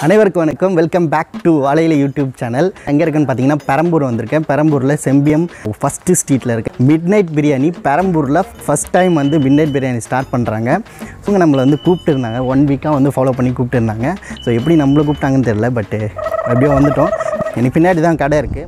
அனைவருக்கும் வணக்கம் welcome back to வாழையில யூடியூப் சேனல் எங்கே இருக்குன்னு பார்த்தீங்கன்னா பெரம்பூர் வந்திருக்கேன் பெரம்பூரில் செம்பியம் ஃபஸ்ட்டு ஸ்ட்ரீட்டில் இருக்கு மிட் நைட் பிரியாணி பெரம்பூரில் ஃபஸ்ட் டைம் வந்து மிட் நைட் பிரியாணி ஸ்டார்ட் பண்ணுறாங்க இவங்க நம்மளை வந்து கூப்பிட்டு இருந்தாங்க ஒன் வீக்காக வந்து ஃபாலோ பண்ணி கூப்பிட்டு இருந்தாங்க ஸோ எப்படி நம்மளை கூப்பிட்டாங்கன்னு தெரியல பட்டு எப்படியோ வந்துட்டோம் எனக்கு பின்னாடி தான் கடை இருக்குது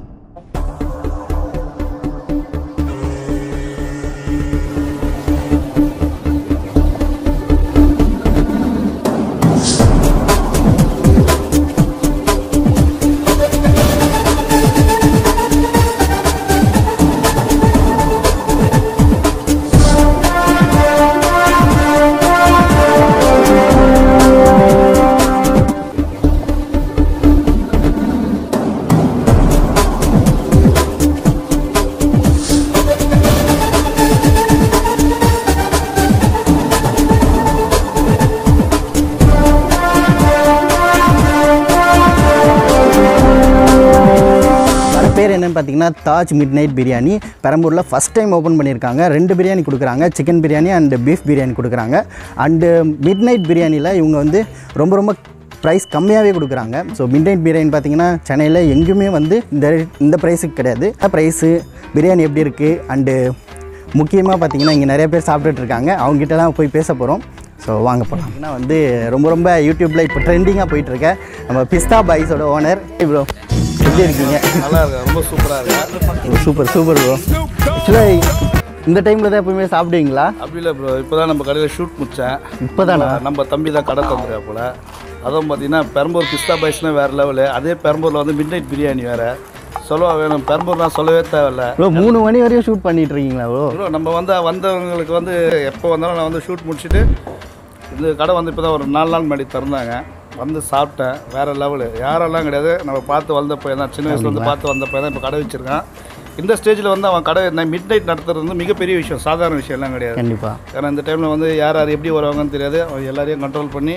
அது பேர் என்னன்னு பார்த்தீங்கன்னா தாஜ் மிட் நைட் பிரியாணி பெரம்பூரில் ஃபஸ்ட் டைம் ஓப்பன் பண்ணியிருக்காங்க ரெண்டு பிரியாணி கொடுக்குறாங்க chicken biryani and beef biryani கொடுக்குறாங்க அண்டு மிட் நைட் பிரியாணியில் இவங்க வந்து ரொம்ப ரொம்ப ப்ரைஸ் கம்மியாகவே கொடுக்குறாங்க ஸோ மிட் நைட் பிரியாணி பார்த்தீங்கன்னா சென்னையில் எங்கேயுமே வந்து இந்த இந்த ப்ரைஸுக்கு கிடையாது ப்ரைஸு பிரியாணி எப்படி இருக்குது அண்டு முக்கியமாக பார்த்தீங்கன்னா இங்கே நிறைய பேர் சாப்பிட்டுட்டு இருக்காங்க அவங்ககிட்ட தான் போய் பேச போகிறோம் ஸோ வாங்க போகலாம் ஏன்னா வந்து ரொம்ப ரொம்ப யூடியூப்பில் இப்போ ட்ரெண்டிங்காக போயிட்டுருக்க நம்ம பிஸ்தா பாய்ஸோட ஓனர் ப்ரோ எப்படி இருக்கீங்க நல்லா இருக்கு ரொம்ப சூப்பரா இருக்கு சூப்பர் சூப்பர் ப்ரோ ஆக்சுவலாக இந்த டைமில் தான் எப்பவுமே சாப்பிடுவீங்களா அப்படி இல்லை ப்ரோ இப்போதான் நம்ம கடையில் ஷூட் முடிச்சேன் இப்போதானா நம்ம தம்பி தான் கடை தந்துருக்கா போல அதுவும் பார்த்தீங்கன்னா பெரம்பூர் பிஸ்தா பாய்ஸ்னா வேறு லெவலு அதே பெரம்பூரில் வந்து மிட் நைட் பிரியாணி வேறு சொல்லவா வேணும் பெரம்பூர் நான் சொல்லவே தேவையில்ல ப்ரோ மூணு மணி வரையும் ஷூட் பண்ணிட்டு இருக்கீங்களா ப்ரோ ப்ரோ நம்ம வந்து வந்தவங்களுக்கு வந்து எப்போ வந்தாலும் நான் வந்து ஷூட் முடிச்சுட்டு இந்த கடை வந்து இப்போ தான் ஒரு நாலு நாள் முன்னாடி திறந்தாங்க வந்து சாப்பிட்டேன் வேறு லெவலு யாரெல்லாம் கிடையாது நம்ம பார்த்து வந்த பையன் தான் சின்ன வயசுல வந்து பார்த்து வந்த பையன் தான் இப்போ கடை வச்சிருக்கான் இந்த ஸ்டேஜில் வந்து அவன் கடை மிட் நைட் நடத்துறது வந்து மிகப்பெரிய விஷயம் சாதாரண விஷயம்லாம் கிடையாது கண்டிப்பாக ஏன்னா இந்த டைமில் வந்து யார் யார் எப்படி வருவாங்கன்னு தெரியாது அவன் எல்லாரையும் கண்ட்ரோல் பண்ணி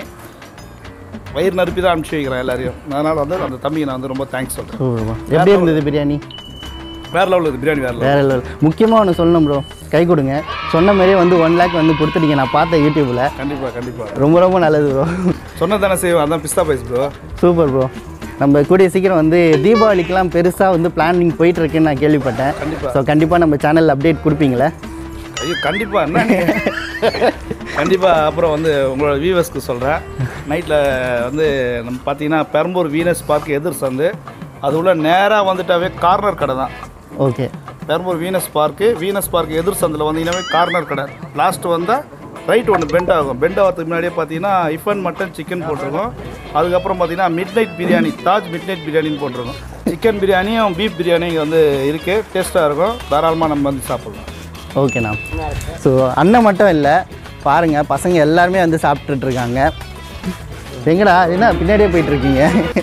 வயிறு நறுப்பி தான் அனுப்பிச்சி வைக்கிறான் எல்லாரையும் அதனால் வந்து அந்த தம்பிக்கு நான் வந்து ரொம்ப தேங்க்ஸ் சொல்கிறேன் சூப்பர் ப்ரோ எப்படி இருந்தது பிரியாணி வேறு லெவலில் இது பிரியாணி வேறு லெவல் வேற லெவல் முக்கியமாக ஒன்று சொல்லணும் ப்ரோ கை கொடுங்க சொன்ன மாதிரியே வந்து ஒன் லேக் வந்து கொடுத்துட்டீங்க நான் பார்த்தேன் யூடியூப்பில் கண்டிப்பாக கண்டிப்பாக ரொம்ப ரொம்ப நல்லது ப்ரோ சொன்னது தானே செய்வோம் அதான் பிஸ்தா பைஸ் ப்ரோ சூப்பர் ப்ரோ நம்ம கூடிய சீக்கிரம் வந்து தீபாவளிக்கெலாம் பெருசாக வந்து பிளானிங் போயிட்டுருக்குன்னு நான் கேள்விப்பட்டேன் கண்டிப்பா. ஸோ கண்டிப்பாக நம்ம சேனல் அப்டேட் கொடுப்பீங்களே ஐயோ கண்டிப்பாக என்ன நீங்க? கண்டிப்பாக அப்புறம் வந்து உங்களோட வியூவர்ஸ்க்கு சொல்கிறேன் நைட்டில் வந்து நம்ம பார்த்தீங்கன்னா பெரம்பூர் வீனஸ் பார்க் எதிர் சந்து அது உள்ள நேராக வந்துட்டாவே கார்னர் கடை தான் okay Perambur Venus park Venus park எதிர் சந்தில் வந்தீங்கன்னாவே கார்னர் கடை லாஸ்ட் வந்தால் ரைட் ஒன்று பெண்ட் ஆகும் பெண்ட் ஆகிறதுக்கு முன்னாடியே பார்த்தீங்கன்னா இஃபன் மட்டன் சிக்கன் போட்டிருக்கோம் அதுக்கப்புறம் பார்த்தீங்கன்னா midnight biryani Taj midnight பிரியாணின்னு போட்டிருக்கோம் சிக்கன் பிரியாணியும் பீஃப் பிரியாணி இங்கே வந்து இருக்குது டேஸ்ட்டாக இருக்கும் தாராளமாக நம்ம வந்து சாப்பிடலாம் ஓகேண்ணா ஸோ அண்ணன் மட்டும் இல்லை பாருங்கள் பசங்க எல்லாருமே வந்து சாப்பிட்டுட்டு இருக்காங்க எங்கடா என்ன பின்னாடியே போயிட்டு இருக்கீங்க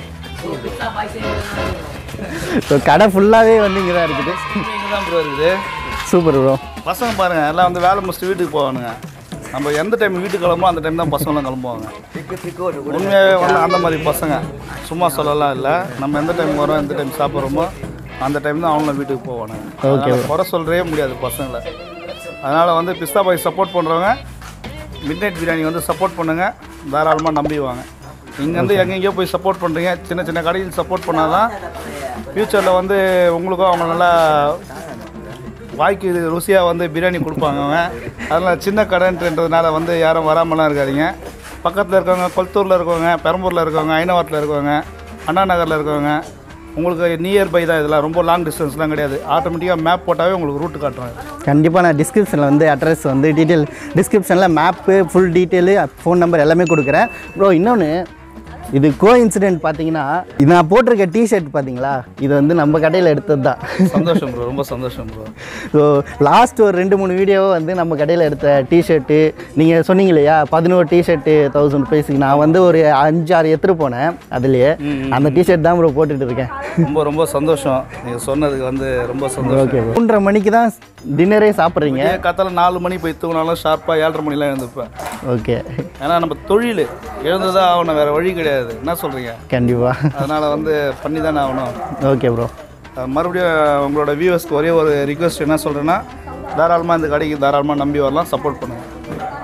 ஸோ கடை ஃபுல்லாகவே வந்து இங்கே தான் இருக்குது இங்கே தான் ப்ரோ இருக்குது சூப்பர் ப்ரோ பசங்க பாருங்கள் எல்லாம் வந்து வேலை முடிச்சுட்டு வீட்டுக்கு போவானுங்க நம்ம எந்த டைம் வீட்டுக்கு கிளம்புமோ அந்த டைம் தான் பசங்களாம் கிளம்புவாங்க உண்மையாகவே வந்து அந்த மாதிரி பசங்க சும்மா சொல்லலாம் இல்லை நம்ம எந்த டைம் வரோம் எந்த டைம் சாப்பிட்றோமோ அந்த டைம் தான் அவங்களும் வீட்டுக்கு போவானுங்க Okay. அதனால குறை சொல்கிறே முடியாது பசங்களை அதனால் வந்து பிஸ்தா பாய் சப்போர்ட் பண்ணுறவங்க மிட் நைட் பிரியாணி வந்து சப்போர்ட் பண்ணுங்கள் தாராளமாக நம்பிடுவாங்க நீங்கள் வந்து எங்கெங்கேயோ போய் சப்போர்ட் பண்ணுறீங்க சின்ன சின்ன கடையில் சப்போர்ட் பண்ணால் தான் ஃப்யூச்சரில் வந்து உங்களுக்கும் அவங்க நல்லா வாய்க்கு ருசியாக வந்து பிரியாணி கொடுப்பாங்க அவங்க அதனால் சின்ன கடைன்றதுனால வந்து யாரும் வராமலாம் இருக்காதீங்க பக்கத்தில் இருக்கவங்க கொளத்தூரில் இருக்கவங்க பெரம்பூரில் இருக்கவங்க ஐனவாத்தில் இருக்கவங்க அண்ணா நகரில் இருக்கவங்க உங்களுக்கு நியர் பை தான் இதெல்லாம் ரொம்ப லாங் டிஸ்டன்ஸ்லாம் கிடையாது ஆட்டோமேட்டிக்காக மேப் போட்டாவே உங்களுக்கு ரூட்டு காட்டுறாங்க கண்டிப்பாக நான் டிஸ்கிரிப்ஷனில் வந்து அட்ரஸ் வந்து டீட்டெயில் டிஸ்கிரிப்ஷனில் map full detail phone number எல்லாமே கொடுக்குறேன் ப்ரோ இன்னொன்று இது கோ இன்சிடென்ட் பார்த்தீங்கன்னா இது நான் போட்டிருக்க டிஷர்ட் பார்த்தீங்களா இது வந்து நம்ம கடையில் எடுத்தது தான் சந்தோஷம் ப்ரோ ரொம்ப சந்தோஷம் ப்ரோ ஸோ லாஸ்ட் ஒரு ரெண்டு மூணு வீடியோ வந்து நம்ம கடையில் எடுத்த டிஷர்ட்டு நீங்கள் சொன்னீங்க இல்லையா பதினோரு டிஷர்ட்டு தௌசண்ட் ருபீஸுக்கு நான் வந்து ஒரு அஞ்சாறு எடுத்துகிட்டு போனேன் அதுலேயே அந்த டிஷர்ட் தான் ப்ரோ போட்டுட்டு இருக்கேன் ரொம்ப ரொம்ப சந்தோஷம் நீங்கள் சொன்னதுக்கு வந்து ரொம்ப சந்தோஷம் ஓகே மூன்றரை மணிக்கு தான் டின்னரே சாப்பிட்றீங்க ஏன் காத்தால நாலு மணி போய் தூங்கினாலும் ஷார்ப்பாக ஏழரை மணிலாம் எழுந்துப்பேன் ஓகே ஏன்னா நம்ம தொழில் எழுந்துதான் ஆகணும் வேறு வழி கிடையாது என்ன சொல்கிறீங்க கண்டிப்பாக அதனால் வந்து பண்ணி தானே ஆகணும் ஓகே ப்ரோ அஹ் மறுபடியும் உங்களோட வியூவர்ஸ்க்கு ஒரே ஒரு ரிக்வெஸ்ட் என்ன சொல்கிறேன்னா தாராளமாக இந்த கடைக்கு தாராளமாக நம்பி வரலாம் சப்போர்ட் பண்ணுங்கள்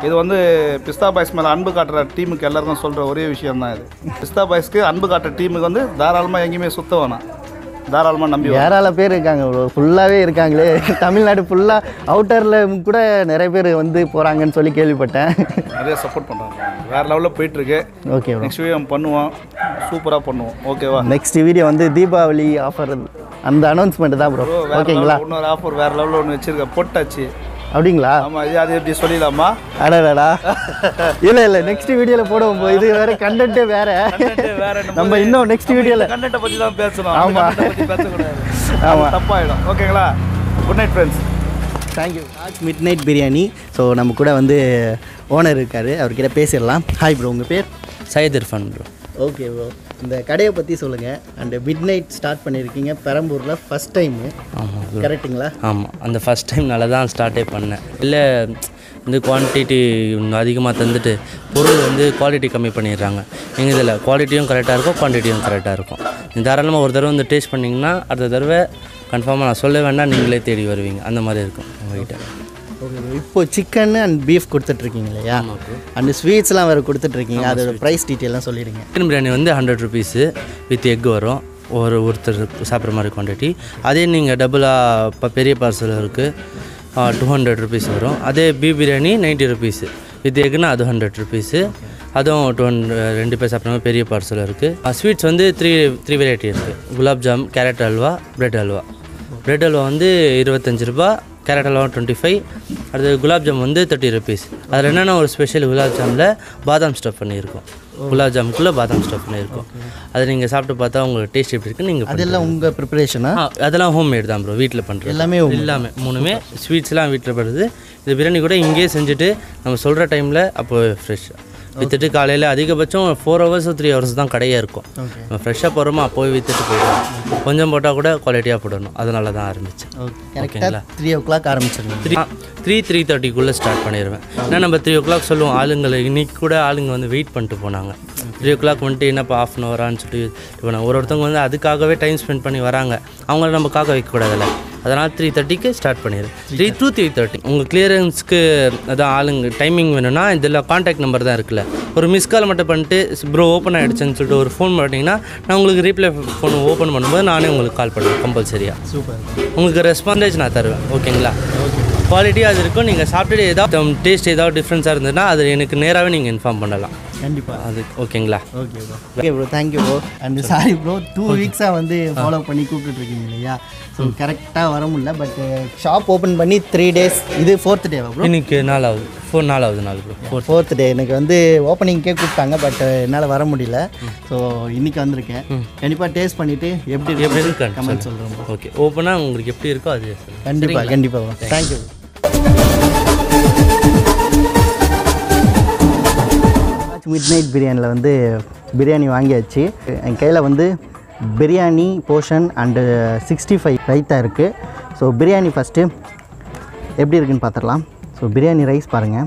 இது வந்து பிஸ்தா பாய்ஸ் மேலே அன்பு காட்டுற டீமுக்கு எல்லாருக்கும் சொல்கிற ஒரே விஷயம் தான் இது பிஸ்தா பாய்ஸ்க்கு அன்பு காட்டுற டீமுக்கு வந்து தாராளமாக எங்கேயுமே சுத்த வேணாம் தாராளமாக நம்பி வாங்க. ஏராள பேர் இருக்காங்க ப்ரோ ஃபுல்லாகவே இருக்காங்களே தமிழ்நாடு ஃபுல்லாக அவுட்டரில் கூட நிறைய பேர் வந்து போகிறாங்கன்னு சொல்லி கேள்விப்பட்டேன் நிறைய சப்போர்ட் பண்ணுறாங்க வேறு லெவலில் போயிட்டுருக்கு ஓகே ப்ரோ நெக்ஸ்ட் வீடியோ பண்ணுவோம் சூப்பராக பண்ணுவோம் ஓகேவா நெக்ஸ்ட் வீடியோ வந்து தீபாவளி ஆஃபர் அந்த அனௌன்ஸ்மெண்ட் தான் ப்ரோ ப்ரோ வேறு ஓகேங்களா லெவலில் இன்னொரு ஆஃபர் வேறு லெவலில் ஒன்று வச்சுருக்கேன் பொட்டாச்சு அப்படிங்களா ஆமாம் இது அது எப்படி சொல்லிடலாமா அடடா இல்லை இல்லை நெக்ஸ்ட் வீடியோவில் போடுவோம் bro. இது வேற கண்டென்ட்டே வேற வேற நம்ம இன்னும் நெக்ஸ்ட் வீடியோவில் கண்டென்ட்டை பற்றி தான் பேசணும் ஆமா. ஆமாம் பற்றி பேசக்கூடாது ஆமா. ஆமாம் தப்பாயிடும் ஓகேங்களா குட் நைட் ஃப்ரெண்ட்ஸ் தேங்க்யூ ஆஜ் மிட் நைட் பிரியாணி ஸோ நம்ம கூட வந்து ஓனர் இருக்கார் அவர்கிட்ட பேசிடலாம் ஹாய் ப்ரோ உங்கள் பேர் Syed Irfan bro okay bro இந்த கடையை பற்றி சொல்லுங்கள் அண்ட் மிட் நைட் ஸ்டார்ட் பண்ணியிருக்கீங்க பெரம்பூரில் ஃபஸ்ட் டைமு ஆமாம் ப்ரோ கரெக்ட்டுங்களா ஆமாம் அந்த ஃபஸ்ட் டைம் நல்லா தான் ஸ்டார்ட்டே பண்ணேன் இல்லை இந்த குவான்டிட்டி அதிகமாக தந்துட்டு பொருள் வந்து குவாலிட்டி கம்மி பண்ணிடுறாங்க எங்கள் இதில் குவாலிட்டியும் கரெக்டாக இருக்கும் குவான்டிட்டியும் கரெக்டாக இருக்கும் நீ தாராளமாக ஒரு தடவை வந்து டேஸ்ட் பண்ணிங்கன்னா அடுத்த தடவை கன்ஃபார்மாக நான் சொல்ல வேண்டாம் நீங்களே தேடி வருவீங்க அந்த மாதிரி இருக்கும் உங்கள்கிட்ட ஓகே ப்ரோ இப்போ சிக்கன் அண்ட் பீஃப் கொடுத்துட்ருக்கீங்க இல்லையா அண்ட் ஸ்வீட்ஸ்லாம் வேறு கொடுத்துட்ருக்கீங்க அதோட ப்ரைஸ் டீட்டெயிலாம் சொல்லிடுங்க சிக்கன் பிரியாணி வந்து ஹண்ட்ரட் ருபீஸு வித் எக் வரும் ஒரு ஒருத்தர் சாப்பிட்ற மாதிரி குவான்டிட்டி அதே நீங்கள் டபுளாக இப்போ பெரிய பார்சல் இருக்குது டூ ஹண்ட்ரட் ருபீஸ் வரும் அதே beef biryani ninety rupees with எக்னா அது ஹண்ட்ரட் ருபீஸு அதுவும் டூ ஹண்ட்ரட் ரெண்டு பேர் சாப்பிட்ற மாதிரி பெரிய பார்சல் இருக்குது ஸ்வீட்ஸ் வந்து த்ரீ த்ரீ வெரைட்டி இருக்குது gulab jam carrot halwa bread halwa bread halwa வந்து இருபத்தஞ்சு ரூபா கேரட் அல்வா டுவெண்ட்டி ஃபைவ் அடுத்து குலாப் ஜாம் வந்து தேர்ட்டி ருபீஸ் அதில் என்னென்ன ஒரு ஸ்பெஷல் குலாப் ஜாமில் பாதாம் ஸ்டஃப் பண்ணியிருக்கோம் குலாப் ஜாமுக்குள்ளே பாதாம் ஸ்டஃப் பண்ணியிருக்கோம் அதை நீங்கள் சாப்பிட்டு பார்த்தா உங்களுக்கு டேஸ்ட் எப்படி இருக்குன்னு நீங்கள் அதெல்லாம் உங்கள் ப்ரிப்பரேஷனா ஆ அதெல்லாம் ஹோம் மேட் தான் ப்ரோ வீட்டில் பண்ணுறது எல்லாமே எல்லாமே மூணுமே ஸ்வீட்ஸ்லாம் வீட்டில் பண்ணுறது இது பிரியாணி கூட இங்கேயே செஞ்சுட்டு நம்ம சொல்கிற டைமில் அப்போ ஃப்ரெஷ்ஷாக விற்றுட்டு காலையில் அதிகபட்சம் ஃபோர் ஹவர்ஸ் த்ரீ ஹவர்ஸ் தான் கடையே இருக்கும் நம்ம ஃப்ரெஷ்ஷாக போகிறோமோ அப்போவே விற்றுட்டு போயிடுவோம் கொஞ்சம் போட்டால் கூட குவாலிட்டியாக போடணும் அதனால தான் ஆரம்பித்தேன் ஓகே கரெக்டாக த்ரீ ஓ கிளாக் ஆரம்பிச்சிருங்க த்ரீ த்ரீ த்ரீ தேர்ட்டிக்குள்ளே ஸ்டார்ட் பண்ணிடுவேன் ஏன்னா நம்ம த்ரீ ஓ கிளாக் சொல்லுவோம் ஆளுங்களை இன்னைக்கு கூட ஆளுங்க வந்து வெயிட் பண்ணிட்டு போனாங்க த்ரீ ஓ கிளாக் வந்துட்டு என்னப்பா ஆஃப் அன் ஹவரான்னு சொல்லி இது பண்ணாங்க ஒரு ஒருத்தவங்க வந்து அதுக்காகவே டைம் ஸ்பெண்ட் பண்ணி வராங்க அவங்கள நம்ம காக்க வைக்கக்கூடாதுல்ல அதனால் த்ரீ தேர்ட்டிக்கு ஸ்டார்ட் பண்ணிடு த்ரீ டூ த்ரீ தேர்ட்டி உங்கள் கிளியரன்ஸ்க்கு அதான் ஆளுங்க டைமிங் வேணும்னா இதில் காண்டாக்ட் நம்பர் தான் இருக்குல்ல ஒரு மிஸ் கால் மட்டும் பண்ணிட்டு ப்ரோ ஓப்பன் ஆகிடுச்சுன்னு சொல்லிட்டு ஒரு ஃபோன் பண்ணிட்டீங்கன்னா நான் உங்களுக்கு ரீப்ளே ஃபோன் ஓப்பன் பண்ணும்போது நானே உங்களுக்கு கால் பண்ணுவேன் கம்பல்சரியாக சூப்பர் உங்களுக்கு ரெஸ்பாண்டேஜ் நான் தருவேன் ஓகேங்களா குவாலிட்டியாக அது இருக்கும் நீங்கள் சாப்பிட்டுட்டு ஏதாவது டேஸ்ட் ஏதாவது டிஃப்ரென்ஸாக இருந்ததுன்னா அது எனக்கு நேராகவே நீங்கள் இன்ஃபார்ம் பண்ணலாம் கண்டிப்பாக அது ஓகேங்களா okay bro okay bro thank you bro and sorry bro two வீக்ஸாக வந்து ஃபாலோ பண்ணி கூப்பிட்டுருக்கீங்க இல்லையா ஸோ கரெக்டாக வர முடியல பட் ஷாப் ஓப்பன் பண்ணி த்ரீ டேஸ் இது ஃபோர்த் டேவா ப்ரோ இன்னைக்கு நாலாவது ஃபோர் நாலாவது நாள் ப்ரோ ஃபோர் ஃபோர்த் டே எனக்கு வந்து ஓப்பனிங்க்கே கூப்பிட்டாங்க பட் என்னால் வர முடியல ஸோ இன்னைக்கு வந்திருக்கேன் கண்டிப்பாக டேஸ்ட் பண்ணிவிட்டு எப்படி எப்படி இருக்கு இருக்கு கமெண்ட் சொல்கிறேன் ப்ரோ ஓகே ஓப்பனாக உங்களுக்கு எப்படி இருக்கோ அது சொல்லுங்க. கண்டிப்பாக கண்டிப்பாக ப்ரோ தேங்க்யூ மிட் நைட் பிரியாணியில் வந்து பிரியாணி வாங்கியாச்சு என் கையில் வந்து biryani portion and sixty five raita இருக்குது ஸோ பிரியாணி ஃபஸ்ட்டு எப்படி இருக்குன்னு பார்த்துடலாம் ஸோ பிரியாணி ரைஸ் பாருங்கள்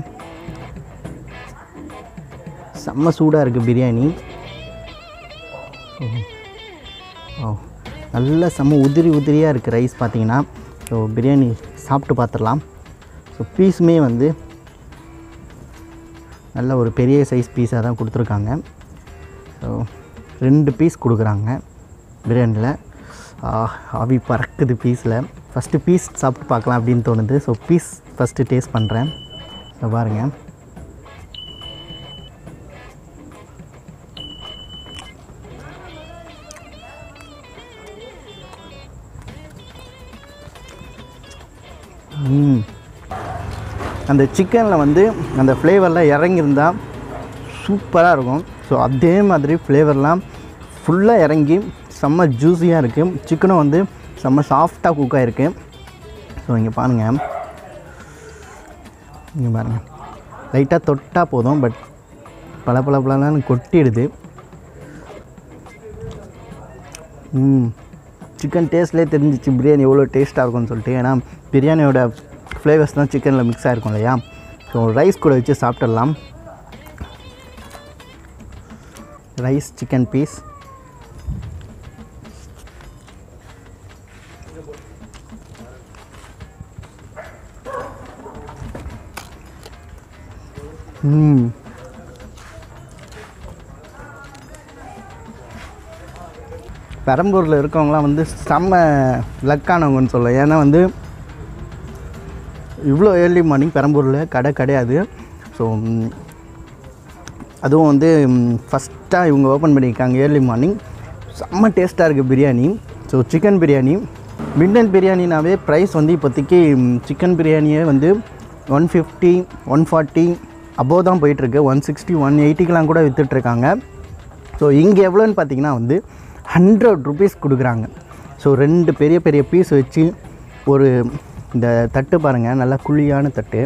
செம்ம சூடாக இருக்குது பிரியாணி ஓ நல்ல செம்ம உதிரி உதிரியாக இருக்குது ரைஸ் பார்த்தீங்கன்னா ஸோ பிரியாணி சாப்பிட்டு பார்த்துடலாம் ஸோ பீஸுமே வந்து நல்ல ஒரு பெரிய சைஸ் பீஸாக தான் கொடுத்துருக்காங்க ஸோ ரெண்டு பீஸ் கொடுக்குறாங்க பிரியாணியில் ஆவி பறக்குது பீஸில் ஃபஸ்ட்டு பீஸ் சாப்பிட்டு பார்க்கலாம் அப்படின்னு தோணுது ஸோ பீஸ் ஃபஸ்ட்டு டேஸ்ட் பண்ணுறேன் ஸோ பாருங்கள் ம் அந்த சிக்கனில் வந்து அந்த ஃப்ளேவர்லாம் இறங்கியிருந்தா சூப்பராக இருக்கும் ஸோ அதே மாதிரி ஃப்ளேவர்லாம் ஃபுல்லாக இறங்கி செம்ம ஜூஸியாக இருக்குது சிக்கனும் வந்து செம்ம சாஃப்டாக குக் ஆகிருக்கு ஸோ இங்கே பாருங்கள் இங்கே பாருங்கள் லைட்டாக தொட்டால் போதும் பட் பல பல பலன்னு கொட்டிடுது ம் சிக்கன் டேஸ்ட்லேயே தெரிஞ்சிச்சு பிரியாணி எவ்வளோ டேஸ்ட்டாக இருக்கும்னு சொல்லிட்டு ஏன்னா பிரியாணியோட ஃப்ளேவர்ஸ் தான் சிக்கனில் மிக்ஸ் ஆகிருக்கும் இல்லையா ஸோ ரைஸ் கூட வச்சு சாப்பிட்டுடலாம் ரைஸ் சிக்கன் பீஸ் ம் பெரம்பூரில் இருக்கவங்களாம் வந்து செம்ம லக்கானவங்கன்னு சொல்லலாம் ஏன்னா வந்து இவ்வளோ ஏர்லி மார்னிங் பெரம்பூரில் கடை கிடையாது ஸோ அதுவும் வந்து ஃபஸ்ட்டாக இவங்க ஓப்பன் பண்ணியிருக்காங்க ஏர்லி மார்னிங் செம்ம டேஸ்ட்டாக இருக்குது biryani so chicken biryani midnight பிரியாணினாவே ப்ரைஸ் வந்து இப்போதைக்கு சிக்கன் பிரியாணியே வந்து one fifty one forty above தான் போயிட்டுருக்கு ஒன் சிக்ஸ்டி ஒன் எயிட்டிக்கெலாம் கூட விற்றுட்ருக்காங்க ஸோ இங்கே எவ்வளோன்னு பார்த்தீங்கன்னா வந்து ஹண்ட்ரட் ருபீஸ் கொடுக்குறாங்க ஸோ ரெண்டு பெரிய பெரிய பீஸ் வச்சு ஒரு இந்த தட்டு பாருங்கள் நல்லா குழியான தட்டு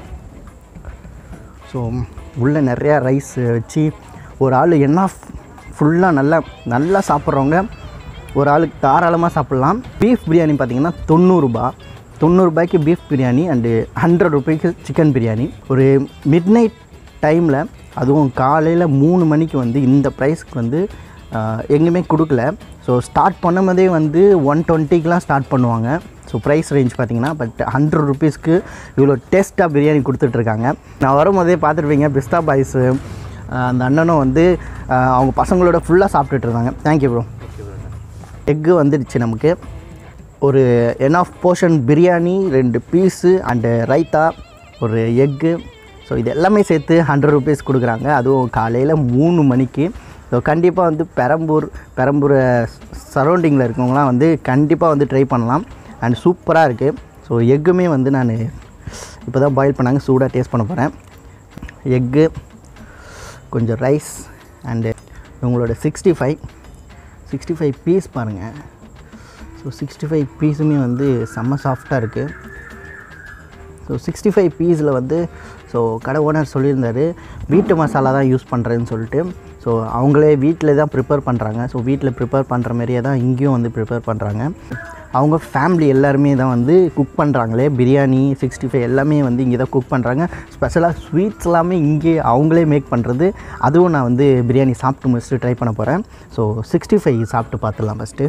ஸோ உள்ளே நிறையா ரைஸ் வச்சு ஒரு ஆள் என்ன ஃபுல்லாக நல்லா நல்லா சாப்பிட்றவங்க ஒரு ஆளுக்கு தாராளமாக சாப்பிட்லாம் பீஃப் பிரியாணி பார்த்தீங்கன்னா தொண்ணூறுரூபா தொண்ணூறுபாய்க்கு பீஃப் பிரியாணி அண்டு ஹண்ட்ரட் ருபீக்கு சிக்கன் பிரியாணி ஒரு மிட் நைட் டைமில் அதுவும் காலையில் மூணு மணிக்கு வந்து இந்த ப்ரைஸ்க்கு வந்து ஆஹ், எங்கேயுமே கொடுக்கல ஸோ ஸ்டார்ட் பண்ணும்போதே வந்து ஒன் டுவெண்ட்டிக்கெலாம் ஸ்டார்ட் பண்ணுவாங்க ஸோ ப்ரைஸ் ரேஞ்ச் பார்த்தீங்கன்னா பட் ஹண்ட்ரட் ருபீஸ்க்கு இவ்வளோ டேஸ்ட்டாக பிரியாணி கொடுத்துட்ருக்காங்க நான் வரும்போதே பார்த்துருப்பீங்க பிஸ்தா பாய்ஸு அந்த அண்ணனும் வந்து ஆஹ், அவங்க பசங்களோட ஃபுல்லாக சாப்பிட்டுட்டு இருந்தாங்க தேங்க்யூ ப்ரோ எக்கு வந்துடுச்சு நமக்கு ஒரு என் ஆஃப் போர்ஷன் பிரியாணி ரெண்டு பீஸு அண்டு ரைத்தா ஒரு எக்கு ஸோ இது எல்லாமே சேர்த்து ஹண்ட்ரட் ருபீஸ் கொடுக்குறாங்க அதுவும் காலையில் மூணு மணிக்கு ஸோ கண்டிப்பாக வந்து பெரம்பூர் பெரம்பூர் சரௌண்டிங்கில் இருக்கவங்களாம் வந்து கண்டிப்பாக வந்து ட்ரை பண்ணலாம் அண்ட் சூப்பராக இருக்குது ஸோ எக்குமே வந்து நான் இப்போ தான் பாயில் பண்ணாங்க சூடாக டேஸ்ட் பண்ண போகிறேன் எக்கு கொஞ்சம் ரைஸ் அண்டு இவங்களோட sixty five sixty five piece பாருங்கள் ஸோ சிக்ஸ்டி ஃபைவ் பீஸுமே வந்து செம்ம சாஃப்டாக இருக்குது ஸோ சிக்ஸ்டி ஃபைவ் பீஸில் வந்து ஸோ கடை ஓனர் சொல்லியிருந்தாரு வீட்டு மசாலா தான் யூஸ் பண்ணுறேன்னு சொல்லிட்டு ஸோ அவங்களே வீட்டில் தான் ப்ரிப்பேர் பண்ணுறாங்க ஸோ வீட்டில் ப்ரிப்பேர் பண்ணுற மாதிரியே தான் இங்கேயும் வந்து ப்ரிப்பேர் பண்ணுறாங்க அவங்க ஃபேமிலி எல்லாருமே தான் வந்து குக் பண்ணுறாங்களே பிரியாணி சிக்ஸ்டி ஃபைவ் எல்லாமே வந்து இங்கே தான் குக் பண்ணுறாங்க ஸ்பெஷலாக ஸ்வீட்ஸ் எல்லாமே இங்கே அவங்களே மேக் பண்ணுறது அதுவும் நான் வந்து பிரியாணி சாப்பிட்டு முடிச்சுட்டு ட்ரை பண்ண போகிறேன் ஸோ சிக்ஸ்டி ஃபைவ் சாப்பிட்டு பார்த்துடலாம் ஃபஸ்ட்டு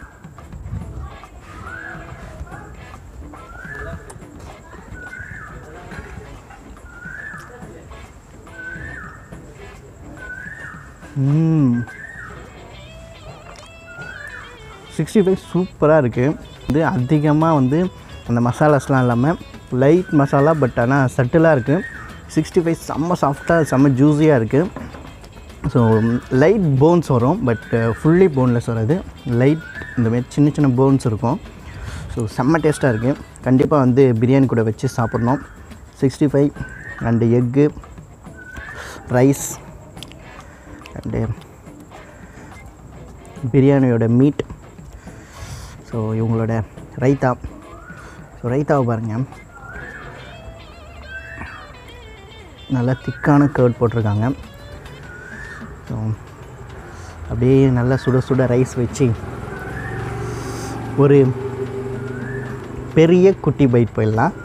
சிக்ஸ்டி ஃபைவ் சூப்பராக இருக்குது இது அதிகமாக வந்து அந்த மசாலாஸ்லாம் இல்லாமல் லைட் மசாலா பட் ஆனால் சட்டிலாக இருக்குது சிக்ஸ்டி ஃபைவ் செம்ம சாஃப்டாக செம்ம ஜூஸியாக இருக்குது ஸோ லைட் போன்ஸ் வரும் பட் ஃபுல்லி போன்லெஸ் வராது லைட் இந்த மாதிரி சின்ன சின்ன போன்ஸ் இருக்கும் ஸோ செம்ம டேஸ்ட்டாக இருக்குது கண்டிப்பாக வந்து பிரியாணி கூட வச்சு சாப்பிட்ணும் sixty five and egg rice and பிரியாணியோட மீட் ஸோ இவங்களோட ரைத்தா ஸோ ரைத்தாவை பாருங்கள் நல்லா திக்கான கேர்ட் போட்டிருக்காங்க ஸோ அப்படியே நல்லா சுட சுட ரைஸ் வச்சு ஒரு பெரிய குட்டி பைட் போயிடலாம்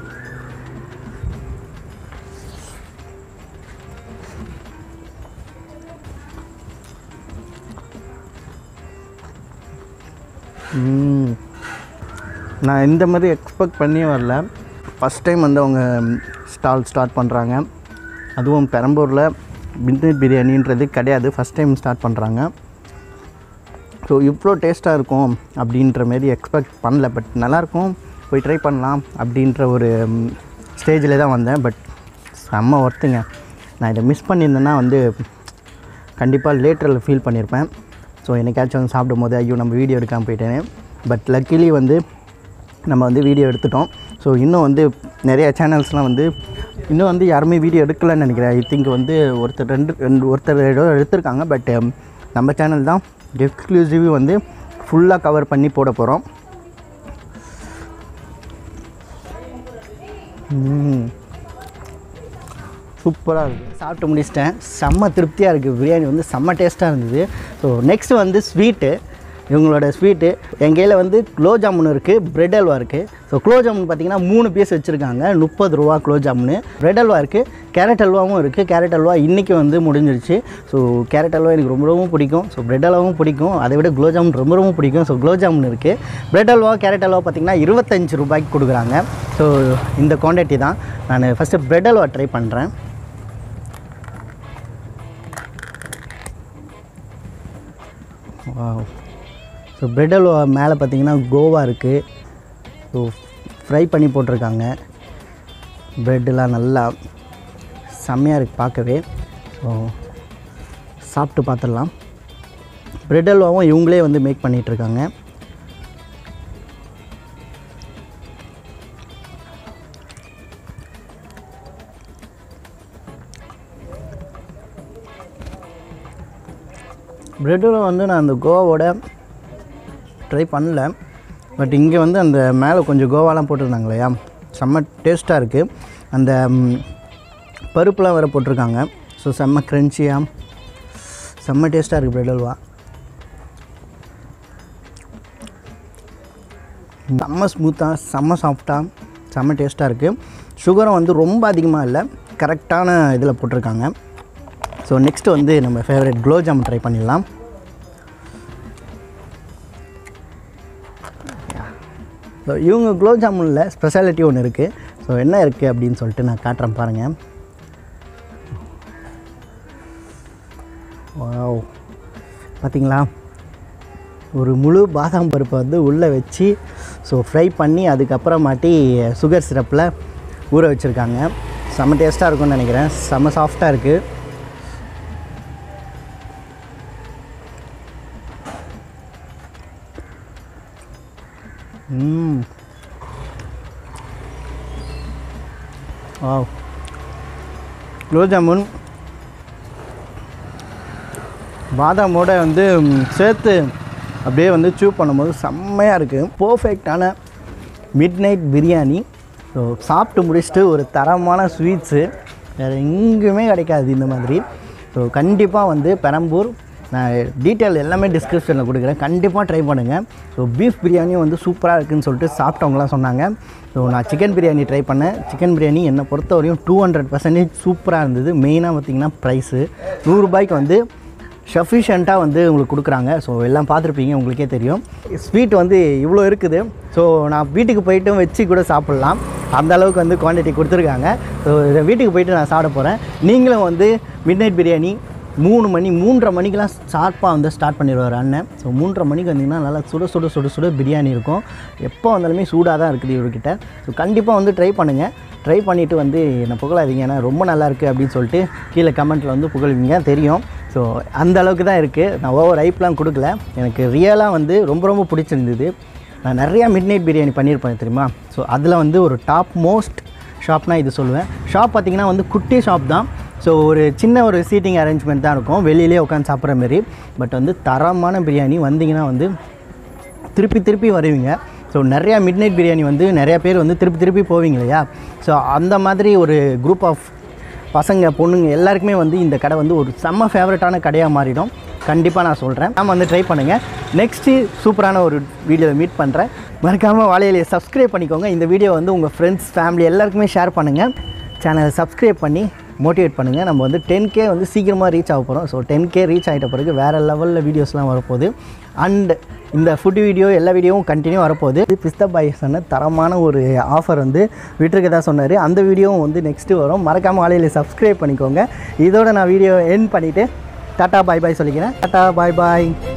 ம். நான் இந்த மாதிரி எக்ஸ்பெக்ட் பண்ணியே வரல ஃபஸ்ட் டைம் வந்து அவங்க ஸ்டால் ஸ்டார்ட் பண்ணுறாங்க அதுவும் பெரம்பூரில் மிட்நைட் பிரியாணின்றது கிடையாது ஃபஸ்ட் டைம் ஸ்டார்ட் பண்ணுறாங்க ஸோ இவ்வளோ டேஸ்ட்டாக இருக்கும் அப்படின்ற மாரி எக்ஸ்பெக்ட் பண்ணல பட் நல்லாயிருக்கும் போய் ட்ரை பண்ணலாம் அப்படின்ற ஒரு ஸ்டேஜில் தான் வந்தேன் பட் செம்ம ஒர்த்துங்க நான் இதை மிஸ் பண்ணியிருந்தேன்னா வந்து கண்டிப்பாக லேட்டரில் ஃபீல் பண்ணியிருப்பேன் ஸோ என்னைக்காச்சும் வந்து சாப்பிடும் போது ஐயோ நம்ம வீடியோ எடுக்காமல் போயிட்டேனே பட் லக்கிலி வந்து நம்ம வந்து வீடியோ எடுத்துட்டோம் ஸோ இன்னும் வந்து நிறைய சேனல்ஸ்லாம் வந்து இன்னும் வந்து யாருமே வீடியோ எடுக்கலைன்னு நினைக்கிறேன் ஐ திங்க் வந்து ஒருத்தர் ரெண்டு ரெண்டு ஒருத்தர் ஏதோ எடுத்திருக்காங்க பட் நம்ம சேனல் தான் எக்ஸ்க்ளூசிவ் வந்து ஃபுல்லாக கவர் பண்ணி போட போகிறோம் சூப்பராக இருக்குது சாப்பிட்டு முடிச்சிட்டேன் செம்ம திருப்தியாக இருக்குது பிரியாணி வந்து செம்ம டேஸ்ட்டாக இருந்தது ஸோ நெக்ஸ்ட் வந்து ஸ்வீட்டு இவங்களோட ஸ்வீட்டு என் கையில் வந்து குலோ ஜாமுன் இருக்குது பிரெட் அல்வா இருக்குது ஸோ குலோ ஜாமுன் பார்த்தீங்கன்னா மூணு பீஸ் வச்சுருக்காங்க முப்பது ரூபா குலோ ஜாமுன் பிரெட் அல்வா இருக்குது கேரட் அல்வாவும் இருக்குது கேரட் அல்வா இன்றைக்கி வந்து முடிஞ்சிருச்சு ஸோ கேரட் அல்வா எனக்கு ரொம்ப ரொம்ப பிடிக்கும் ஸோ பிரெட் அல்வாவும் பிடிக்கும் அதை விட குலோ ஜாமுன் ரொம்ப ரொம்ப பிடிக்கும் ஸோ குலோ ஜாமுன் இருக்குது பிரெட் அல்வா கேரட் அல்வா பார்த்திங்கன்னா இருபத்தஞ்சு ரூபாய்க்கு கொடுக்குறாங்க ஸோ இந்த குவான்டிட்டி தான் நான் ஃபஸ்ட்டு பிரெட் அல்வா ட்ரை பண்ணுறேன் ஸோ பிரெட் அல்வா மேலே பார்த்தீங்கன்னா கோவா இருக்குது ஸோ ஃப்ரை பண்ணி போட்டிருக்காங்க ப்ரெட்டெலாம் நல்லா செம்மையாக இருக்குது பார்க்கவே ஸோ சாப்பிட்டு பார்த்துடலாம் பிரெட் அல்வாவும் இவங்களே வந்து மேக் பண்ணிகிட்ருக்காங்க ப்ரெட்டில் வந்து நான் அந்த கோவாவோட ட்ரை பண்ணல பட் இங்கே வந்து அந்த மேலே கொஞ்சம் கோவாலாம் போட்டிருந்தாங்க இல்லையா செம்ம டேஸ்ட்டாக இருக்குது அந்த ம், பருப்புலாம் வேறு போட்டிருக்காங்க ஸோ செம்ம க்ரன்ச்சியாக செம்ம டேஸ்ட்டாக இருக்குது பிரெட் அல்வா செம்ம ஸ்மூத்தாக செம்ம சாஃப்டாக செம்ம டேஸ்ட்டாக இருக்குது சுகரும் வந்து ரொம்ப அதிகமாக இல்லை கரெக்டான இதில் போட்டிருக்காங்க ஸோ நெக்ஸ்ட்டு வந்து நம்ம ஃபேவரட் குலோப் ஜாமுன் ட்ரை பண்ணிடலாம் ஸோ இவங்க குலோப் ஜாமுனில் ஸ்பெஷாலிட்டி ஒன்று இருக்குது ஸோ என்ன இருக்குது அப்படின்னு சொல்லிட்டு நான் காட்டுறேன் பாருங்கள் வாவ் பார்த்தீங்களா ஒரு முழு பாதாம் பருப்பை வந்து உள்ளே வச்சு ஸோ ஃப்ரை பண்ணி அதுக்கப்புறமாட்டி சுகர் சிரப்பில் ஊற வச்சுருக்காங்க செம்ம டேஸ்ட்டாக இருக்கும்னு நினைக்கிறேன் செம்ம சாஃப்டாக இருக்குது ம் வாவ் குலோப் ஜாமுன் பாதாமோட வந்து ம், சேர்த்து அப்படியே வந்து சூ பண்ணும்போது செம்மையாக இருக்குது பர்ஃபெக்டான மிட் நைட் பிரியாணி ஸோ சாப்பிட்டு முடிச்சுட்டு ஒரு தரமான ஸ்வீட்ஸு வேறு எங்கேயுமே கிடைக்காது இந்த மாதிரி ஸோ கண்டிப்பாக வந்து பெரம்பூர் நான் டீட்டெயில் எல்லாமே டிஸ்கிரிப்ஷனில் கொடுக்குறேன் கண்டிப்பாக ட்ரை பண்ணுங்கள் ஸோ பீஃப் பிரியாணியும் வந்து சூப்பராக இருக்குதுன்னு சொல்லிட்டு சாப்பிட்டவங்களாம் சொன்னாங்க ஸோ நான் சிக்கன் பிரியாணி ட்ரை பண்ணேன் சிக்கன் பிரியாணி என்னை பொறுத்த வரையும் டூ ஹண்ட்ரட் பர்சன்டேஜ் சூப்பராக இருந்தது மெயினாக பார்த்தீங்கன்னா ப்ரைஸு நூறுரூபாய்க்கு வந்து சஃபிஷியண்ட்டாக வந்து உங்களுக்கு கொடுக்குறாங்க ஸோ எல்லாம் பார்த்துருப்பீங்க உங்களுக்கே தெரியும் ஸ்வீட் வந்து இவ்வளோ இருக்குது ஸோ நான் வீட்டுக்கு போயிட்டும் வச்சு கூட சாப்பிட்லாம் அந்த அளவுக்கு வந்து குவான்டிட்டி கொடுத்துருக்காங்க ஸோ இதை வீட்டுக்கு போயிட்டு நான் சாப்பிட போகிறேன் நீங்களும் வந்து மிட் நைட் பிரியாணி மூணு மணி மூன்றரை மணிக்கெலாம் ஷார்ப்பாக வந்து ஸ்டார்ட் பண்ணிடுவார் அண்ணன் ஸோ மூன்றரை மணிக்கு வந்தீங்கன்னா நல்லா சுட சுட சுட சுட பிரியாணி இருக்கும் எப்போ வந்தாலுமே சூடாக தான் இருக்குது இவர்கிட்ட ஸோ கண்டிப்பாக வந்து ட்ரை பண்ணுங்கள் ட்ரை பண்ணிவிட்டு வந்து என்னை புகழாதீங்க ஏன்னா ரொம்ப நல்லா இருக்குது அப்படின்னு சொல்லிட்டு கீழே கமெண்ட்டில் வந்து புகழ்வீங்க தெரியும் ஸோ அந்த அளவுக்கு தான் இருக்குது நான் ஓவர் ஐப்லாம் கொடுக்கல எனக்கு ரியலாக வந்து ரொம்ப ரொம்ப பிடிச்சிருந்தது நான் நிறையா மிட் நைட் பிரியாணி பண்ணியிருப்பேன் தெரியுமா ஸோ அதில் வந்து ஒரு டாப் மோஸ்ட் ஷாப்னா இது சொல்லுவேன் ஷாப் பார்த்திங்கன்னா வந்து குட்டி ஷாப் தான் ஸோ ஒரு சின்ன ஒரு சீட்டிங் அரேஞ்ச்மெண்ட் தான் இருக்கும் வெளியிலே உட்காந்து சாப்பிட்ற மாதிரி பட் வந்து தரமான பிரியாணி வந்தீங்கன்னா வந்து திருப்பி திருப்பி வருவீங்க ஸோ நிறையா மிட் நைட் பிரியாணி வந்து நிறையா பேர் வந்து திருப்பி திருப்பி போவீங்க இல்லையா ஸோ அந்த மாதிரி ஒரு குரூப் ஆஃப் பசங்க பொண்ணுங்க எல்லாருக்குமே வந்து இந்த கடை வந்து ஒரு செம்ம ஃபேவரட்டான கடையாக மாறிடும் கண்டிப்பாக நான் சொல்கிறேன் நாம வந்து ட்ரை பண்ணுங்கள் நெக்ஸ்ட்டு சூப்பரான ஒரு வீடியோவை மீட் பண்ணுறேன் மறக்காமல் வாழையிலேயே சப்ஸ்கிரைப் பண்ணிக்கோங்க இந்த வீடியோ வந்து உங்கள் ஃப்ரெண்ட்ஸ் ஃபேமிலி எல்லாருக்குமே ஷேர் பண்ணுங்கள் சேனலை சப்ஸ்கிரைப் பண்ணி மோட்டிவேட் பண்ணுங்கள் நம்ம வந்து டென் கே வந்து சீக்கிரமாக ரீச் ஆக போகிறோம் ஸோ டென் கே ரீச் ஆகிட்ட பிறகு வேறு லெவலில் வீடியோஸ்லாம் வரப்போகுது அண்ட் இந்த ஃபுட் வீடியோ எல்லா வீடியோவும் கண்டினியூ வரப்போகுது பிஸ்தா பாய் சொன்ன தரமான ஒரு ஆஃபர் வந்து விட்டுருக்கதா சொன்னார் அந்த வீடியோவும் வந்து நெக்ஸ்ட்டு வரும் மறக்காமல் ஆலையில் சப்ஸ்கிரைப் பண்ணிக்கோங்க இதோட நான் வீடியோ என் பண்ணிவிட்டு டாட்டா பாய் பாய் சொல்லிக்கிறேன் டாட்டா பாய் பாய்